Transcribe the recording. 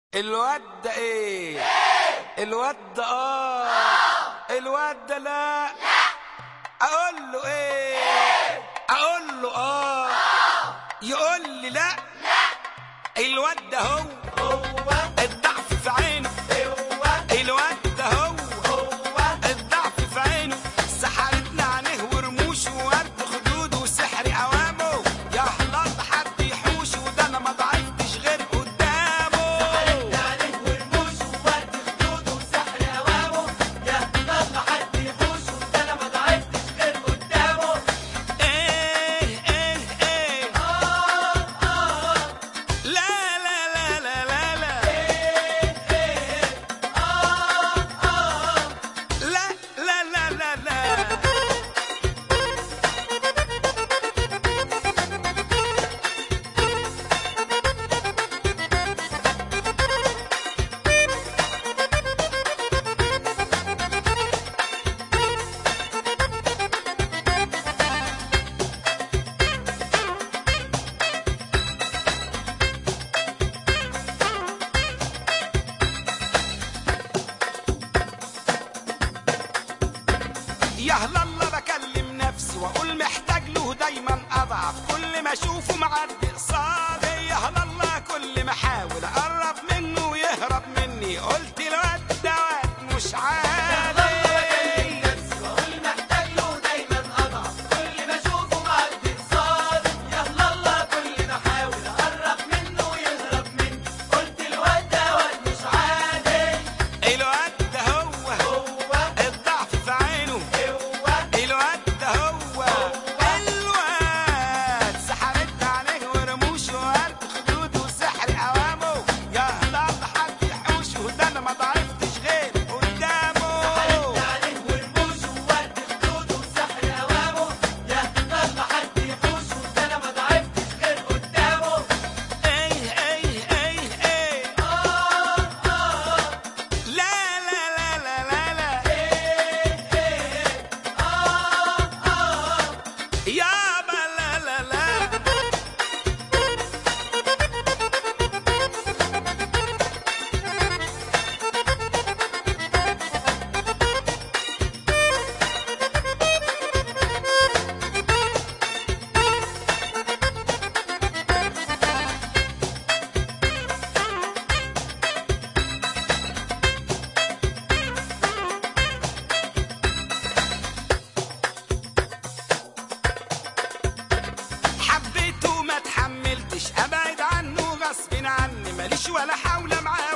الواد ده ايه الواد ده اه الواد ده لا اقول له ايه اقول له اه يقول لي لا الواد ده هو الضعف في عينه الواد ده هو الضعف في عينه سحرتنا عينيه ورموشه وورد خدوده وسحر اوامه يا حلال حد يحوش وده انا ما ضعفتش غير قدامه ايه ايه ايه لا لا لا لا لا لا لا لا لا لا لا يا هلا الله بكلم نفسي واقول محتاج له دايما اضعف كل ما اشوفه معدي قصادي يا هلا الله كل ما احاول اقرب منه ويهرب مني قلت الواد ده واد مش عادي الواد ده هو الضعف في عينه الواد ده هو الواد سحرت عليه ورموشه وقلب خدوده وسحر اوامه يا هلا حد يحوشه ده انا ما ضعفتش غير قدامه ايه ايه ايه ايه لا لا لا لا لا لا يابا لا لا لا حبيته ما تحملتش ابعد عنه غصب عني ماليش ولا حول معاه